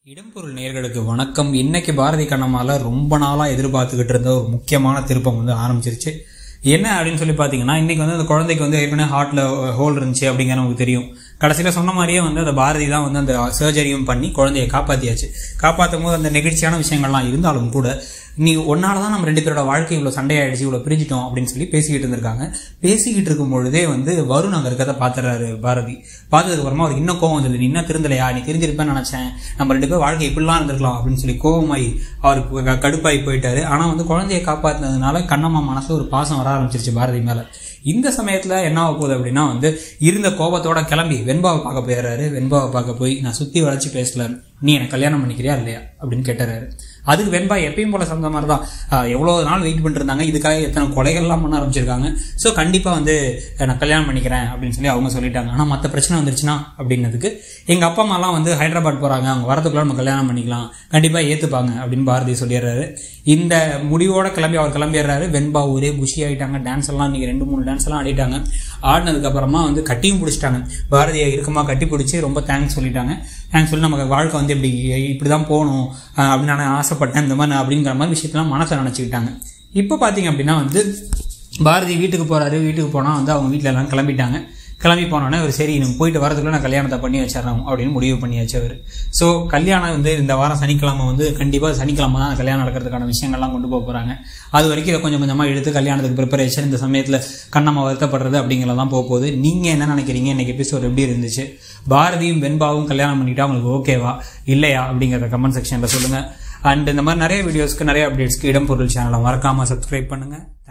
இடம்பொருள் நேர்களுக்கு வணக்கம் இன்னைக்கு பாரதி கண்ணம்மால ரொம்ப நாளா எதிர்பார்த்துக்கிட்டு இருந்த ஒரு முக்கியமான திருப்பம் வந்து ஆரம்பிச்சிருச்சு என்ன அப்படின்னு சொல்லி பார்த்தீங்கன்னா இன்னைக்கு வந்து அந்த குழந்தைக்கு வந்து ஏற்கனவே ஹார்ட்ல ஹோல் இருந்துச்சு அப்படிங்கிற நமக்கு தெரியும் கடைசியில் சொன்ன மாதிரியே வந்து அந்த பாரதி தான் வந்து அந்த சர்ஜரியும் பண்ணி குழந்தைய காப்பாற்றியாச்சு காப்பாற்றும் போது அந்த நெகிழ்ச்சியான விஷயங்கள்லாம் இருந்தாலும் கூட நீ ஒன்னால தான் நம்ம ரெண்டு பேரோட வாழ்க்கை இவ்வளோ சண்டையாயிடுச்சு இவ்வளோ பிரிஞ்சிட்டோம் அப்படின்னு சொல்லி பேசிக்கிட்டு இருந்திருக்காங்க பேசிக்கிட்டு இருக்கும் பொழுதே வந்து வருண் அங்கே இருக்கிறத பார்த்துறாரு பாரதி பார்த்ததுக்கு அப்புறமா அவருக்கு இன்னும் கோவம் வந்தது நீ இன்னும் திருந்தலையா நீ தெரிஞ்சிருப்பேன்னு நினச்சேன் நம்ம ரெண்டு பேரும் வாழ்க்கை இப்படிலாம் இருந்திருக்கலாம் அப்படின்னு சொல்லி கோவமாயி அவருக்கு க- கடுப்பாகி போயிட்டாரு ஆனால் வந்து குழந்தைய காப்பாற்றினதுனால கண்ணம்மா மனசு ஒரு பாசம் வர ஆரம்பிச்சிருச்சு பாரதி மேலே இந்த சமயத்தில் என்ன ஆக போகுது அப்படின்னா வந்து இருந்த கோபத்தோட கிளம்பி வெண்பாவை பார்க்க போயிடுறாரு வெண்பாவை பார்க்க போய் நான் சுற்றி வளைச்சு பேசல நீ எனக்கு கல்யாணம் பண்ணிக்கிறியா இல்லையா அப்படின்னு கேட்டுறாரு அதுக்கு வெண்பா எப்பயும் போல சொந்த மாதிரி தான் ஆஹ் எவ்வளோ நாள் வெயிட் பண்ணிருந்தாங்க இதுக்காக எத்தனை கொலைகள்லாம் பண்ண ஆரம்பிச்சிருக்காங்க ஸோ கண்டிப்பாக வந்து அஹ் நான் கல்யாணம் பண்ணிக்கிறேன் அப்படின்னு சொல்லி அவங்க சொல்லிட்டாங்க ஆனால் மற்ற பிரச்சனை வந்துருச்சுன்னா அப்படின்னதுக்கு எங்கள் அப்பா அம்மாலாம் வந்து ஹைதராபாத் போகிறாங்க அவங்க வரதுக்குள்ள நம்ம கல்யாணம் பண்ணிக்கலாம் கண்டிப்பாக ஏற்றுப்பாங்க அப்படின்னு பாரதி சொல்லிடுறாரு இந்த முடிவோட கிளம்பி அவர் கிளம்பிடுறாரு வெண்பா ஒரே குஷி ஆகிட்டாங்க டான்ஸ் எல்லாம் இன்னைக்கு ரெண்டு மூணு டான்ஸ் எல்லாம் ஆடிட்டாங்க ஆடினதுக்கு அப்புறமா வந்து கட்டியும் பிடிச்சிட்டாங்க பாரதியை இறுக்கமாக கட்டி பிடிச்சி ரொம்ப தேங்க்ஸ் சொல்லிட்டாங்க தேங்க்ஸ் சொல்லி நமக்கு வாழ்க்கை வந்து இப்படி இப்படி தான் போகணும் அஹ் அப்படின்னு நான் ஆசைப்பட்டேன் இந்த மாதிரி நான் அப்படிங்கிற மாதிரி விஷயத்தெல்லாம் மனசை நினச்சிக்கிட்டாங்க இப்போ பார்த்தீங்க அப்படின்னா வந்து பாரதி வீட்டுக்கு போகிறாரு வீட்டுக்கு போனால் வந்து அவங்க வீட்டில் எல்லாம் கிளம்பிட்டாங்க கிளம்பி போனோடனே அவர் சரி நம்ம போயிட்டு வரதுக்குள்ள நான் கல்யாணத்தை பண்ணி வச்சிடறோம் அப்படின்னு முடிவு பண்ணியாச்சு அவர் ஸோ கல்யாணம் வந்து இந்த வாரம் சனிக்கிழமை வந்து கண்டிப்பாக சனிக்கிழமை தான் கல்யாணம் நடக்கிறதுக்கான விஷயங்கள்லாம் கொண்டு போக போகிறாங்க அது வரைக்கும் இதை கொஞ்சம் கொஞ்சமாக எடுத்து கல்யாணத்துக்கு ப்ரிப்பரேஷன் இந்த சமயத்தில் கண்ணம்மா வருத்தப்படுறது அப்படிங்கிறதெல்லாம் போக போகுது நீங்கள் என்ன நினைக்கிறீங்க இன்னைக்கு எபிசோட் எப்படி இருந்துச்சு பாரதியும் வெண்பாவும் கல்யாணம் பண்ணிட்டா உங்களுக்கு ஓகேவா இல்லையா அப்படிங்கிறத கமெண்ட் செக்ஷனில் சொல்லுங்கள் அண்ட் இந்த மாதிரி நிறைய வீடியோஸ்க்கு நிறைய அப்டேட்ஸ்க்கு இடம்பொருள் சேனலை மறக்காமல் சப்ஸ்கிரைப் பண்ணுங்கள்